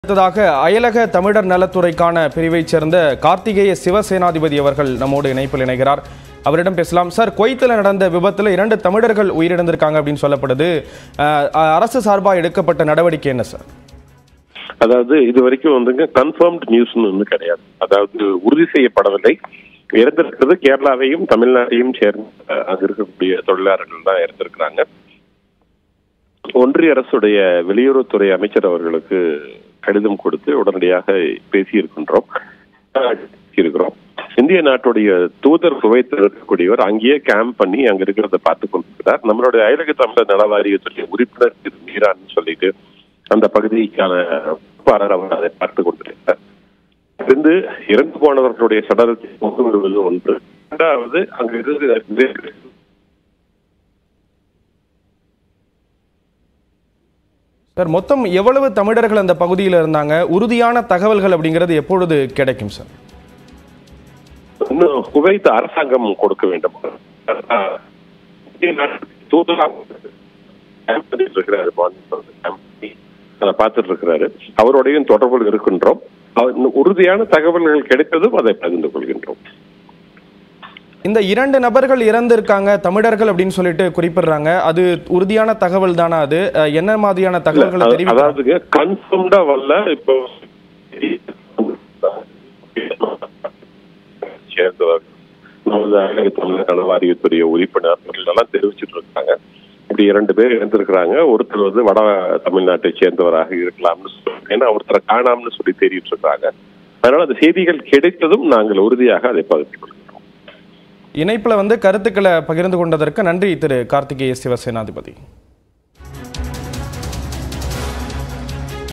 அடுத்ததாக அயலக தமிழர் நலத்துறைக்கான பிரிவைச் சேர்ந்த கார்த்திகேய சிவசேனாதிபதி அவர்கள் நம்மோடு இணைப்பில் இணைகிறார் அவரிடம் பேசலாம் சார் குவைத்தில் நடந்த விபத்தில் இரண்டு தமிழர்கள் உயிரிழந்திருக்காங்க அப்படின்னு சொல்லப்படுது அஹ், அரசு சார்பாக எடுக்கப்பட்ட நடவடிக்கை என்ன சார் அதாவது இது வரைக்கும் வந்துங்க கன்ஃபர்ம்ட் நியூஸ்னு ஒன்றும் கிடையாது அதாவது உறுதி செய்யப்படவில்லை இறந்திருக்கிறது கேரளாவையும் தமிழ்நாட்டையும் சேர்ந்த அஹ், அங்க இருக்கக்கூடிய தொழிலாளர்கள் தான் இறந்திருக்கிறாங்க ஒன்றிய அரசுடைய வெளியுறவுத்துறை அமைச்சர் அவர்களுக்கு கடிதம் கொடுத்து உடனடியாக பேசியிருக்கின்றோம் அஹ், இருக்கிறோம் இந்திய நாட்டுடைய தூதர் குவைத்தில் இருக்கக்கூடியவர் அங்கேயே கேம்ப் பண்ணி அங்க இருக்கிறத பார்த்து கொண்டிருக்கிறார் நம்மளுடைய அயலக தமிழர் நல வாரியத்துடைய உறுப்பினர் திரு மீரான்னு சொல்லிட்டு அந்த பகுதிக்கான பொறுப்பாளர் அவர் அதை பார்த்து கொண்டிருக்கிறார் இருந்து இறந்து போனவர்களுடைய சடலத்தை கொண்டு வருவது ஒன்று இரண்டாவது அங்க இருந்து சார் மொத்தம் எவ்வளவு தமிழர்கள் அந்த பகுதியில் இருந்தாங்க உறுதியான தகவல்கள் அப்படிங்கிறது எப்பொழுது கிடைக்கும் சார் இன்னும் குவைத் அரசாங்கம் கொடுக்க வேண்டும் அஹ் இந்திய நாட்டு தூதராக camp பண்ணிட்டு இருக்கிறாரு மார்னிங் camp பண்ணி அதை பார்த்துட்டு இருக்கிறாரு அவரோடையும் தொடர்பில் இருக்கின்றோம் அவர் இன்னும் உறுதியான தகவல்கள் கிடைத்ததும் அதை பகிர்ந்து கொள்கின்றோம் இந்த இரண்டு நபர்கள் இறந்திருக்காங்க தமிழர்கள் அப்படின்னு சொல்லிட்டு குறிப்பிடுறாங்க அது உறுதியான தகவல் தானா அது அஹ், என்ன மாதிரியான தகவல்களை அத- தெரிவிக்க அதாவதுங்க கன்ஃபார்ம்டா வரல இப்போ சேர்ந்தவர் நமது அயலக தமிழக நல வாரியத்துடைய உறுப்பினர் எல்லாம் தெரிவிச்சிட்டு இருக்காங்க இப்படி இரண்டு பேர் இறந்திருக்கிறாங்க ஒருத்தர் வந்து வட தமிழ்நாட்டை சேர்ந்தவராக இருக்கலாம்னு சொல்றாங்க ஏன்னா ஒருத்தரை காணாம்னு சொல்லி தெரிவிட்டு இருக்காங்க அதனால அந்த செய்திகள் கிடைத்ததும் நாங்கள் உறுதியாக அதை பகிர்ந்து கொள்கிறோம் இணைப்புல வந்து கருத்துக்களை பகிர்ந்து கொண்டதற்கு நன்றி திரு கார்த்திகேய சிவசேனாதிபதி